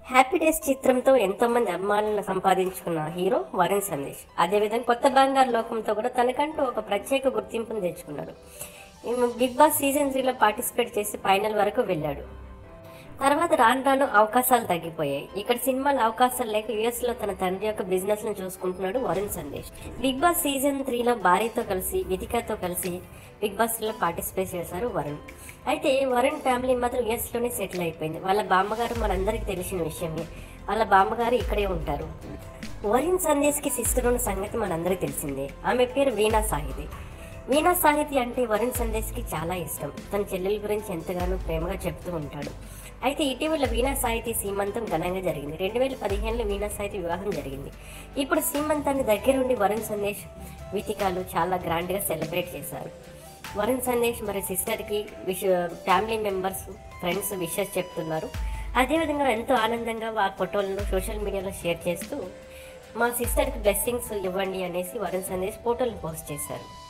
happy days చిత్రంతో ఎంతో మంది అభిమానులను సంపాదించుకున్న హీరో వరుణ్ సందేశ్ అదేవిధంగా కొత్త బంగారు లోకంతో కూడా తనకంటూ ఒక ప్రత్యేక గుర్తింపును తెచ్చుకున్నాడు ఈమె బిగ్ బాస్ సీజన్ త్రీలో పార్టిసిపేట్ చేసి ఫైనల్ వరకు వెళ్ళాడు తర్వాత రాను రాను అవకాశాలు తగ్గిపోయాయి ఇక్కడ సినిమాలు అవకాశాలు లేక యుఎస్ లో తన తండ్రి యొక్క బిజినెస్ ను చూసుకుంటున్నాడు Varun Sandesh big boss season త్రీలో భార్యతో కలిసి వితికాతో కలిసి బిగ్ బాస్ లో పార్టిసిపేట్ చేశారు వరుణ్ అయితే వరుణ్ ఫ్యామిలీ మాత్రం యుఎస్ లోనే సెటిల్ అయిపోయింది వాళ్ళ బామ్మగారు మనందరికీ తెలిసిన విషయమే వాళ్ళ బామ్మగారు ఇక్కడే ఉంటారు వరుణ్ సందేశ్ కి సిస్టర్ ఉన్న సంగతి మనందరికీ తెలిసిందే ఆమె పేరు వీణా సాహితి వీణా సాహితి అంటే వరుణ్ సందేశ్ కి చాలా ఇష్టం తన చెల్లెల గురించి ఎంతగానో ప్రేమగా చెప్తూ ఉంటాడు అయితే ఇటీవల వీణా సాహితి సీమంతం ఘనంగా జరిగింది రెండు వేల పదిహేనులో వీణా సాహితి వివాహం జరిగింది ఇప్పుడు సీమంతాన్ని దగ్గరుండి వరుణ్ సందేశ్ వితికాలు చాలా గ్రాండ్గా సెలబ్రేట్ చేశారు వరుణ్ సందేశ్ మరి సిస్టర్కి విష ఫ్యామిలీ మెంబర్స్ ఫ్రెండ్స్ విషెస్ చెప్తున్నారు అదేవిధంగా ఎంతో ఆనందంగా ఆ ఫోటోలను సోషల్ మీడియాలో షేర్ చేస్తూ మా సిస్టర్కి బ్లెస్సింగ్స్ ఇవ్వండి అనేసి వరుణ్ సందేశ్ ఫోటోలు పోస్ట్ చేశారు